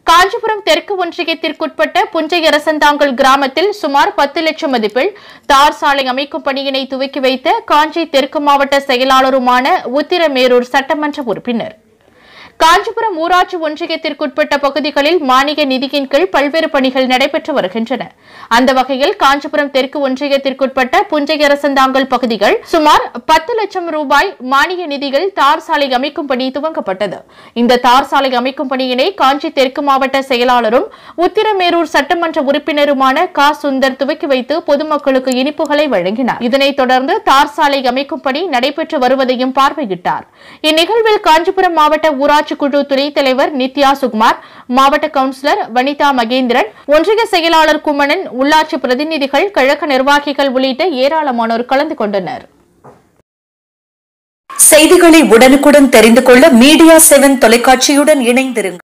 காஞ்சிபுரம் தெற்கு ஒன்றியத்திற்குட்பட்ட புஞ்சையரசந்தாங்கல் கிராமத்தில் சுமார் பத்து லட்சம் மதிப்பில் தார் சாலை அமைக்கும் பணியினை துவக்கி வைத்த காஞ்சி தெற்கு மாவட்ட செயலாளருமான உத்திரமேரூர் சட்டமன்ற உறுப்பினர் காஞ்சிபுரம் ஊராட்சி ஒன்றியத்திற்குட்பட்ட பகுதிகளில் மானிய நிதியின் கீழ் பல்வேறு பணிகள் நடைபெற்று வருகின்றன அந்த வகையில் காஞ்சிபுரம் தெற்கு ஒன்றியத்திற்குட்பட்ட புஞ்சையரசந்தாங்கல் பகுதிகள் சுமார் பத்து லட்சம் ரூபாய் மானிய நிதியில் தார் சாலை அமைக்கும் பணி துவங்கப்பட்டது இந்த தார் சாலை அமைக்கும் பணியினை காஞ்சி தெற்கு மாவட்ட செயலாளரும் உத்திரமேரூர் சட்டமன்ற உறுப்பினருமான க சுந்தர் துவக்கி வைத்து பொதுமக்களுக்கு இனிப்புகளை வழங்கினார் இதனைத் தொடர்ந்து தார் சாலை அமைக்கும் பணி நடைபெற்று வருவதையும் பார்வையிட்டார் இந்நிகழ்வில் காஞ்சிபுரம் மாவட்ட ஊராட்சி குழு துணைத் தலைவர் நித்யா சுகுமார் மாவட்ட கவுன்சிலர் வனிதா மகேந்திரன் ஒன்றிய செயலாளர் குமணன் உள்ளாட்சி பிரதிநிதிகள் கழக நிர்வாகிகள் உள்ளிட்ட ஏராளமானோர் கலந்து கொண்டனர் செய்திகளை உடனுக்குடன் தெரிந்து கொள்ள மீடியா செவன் தொலைக்காட்சியுடன் இணைந்திருங்கள்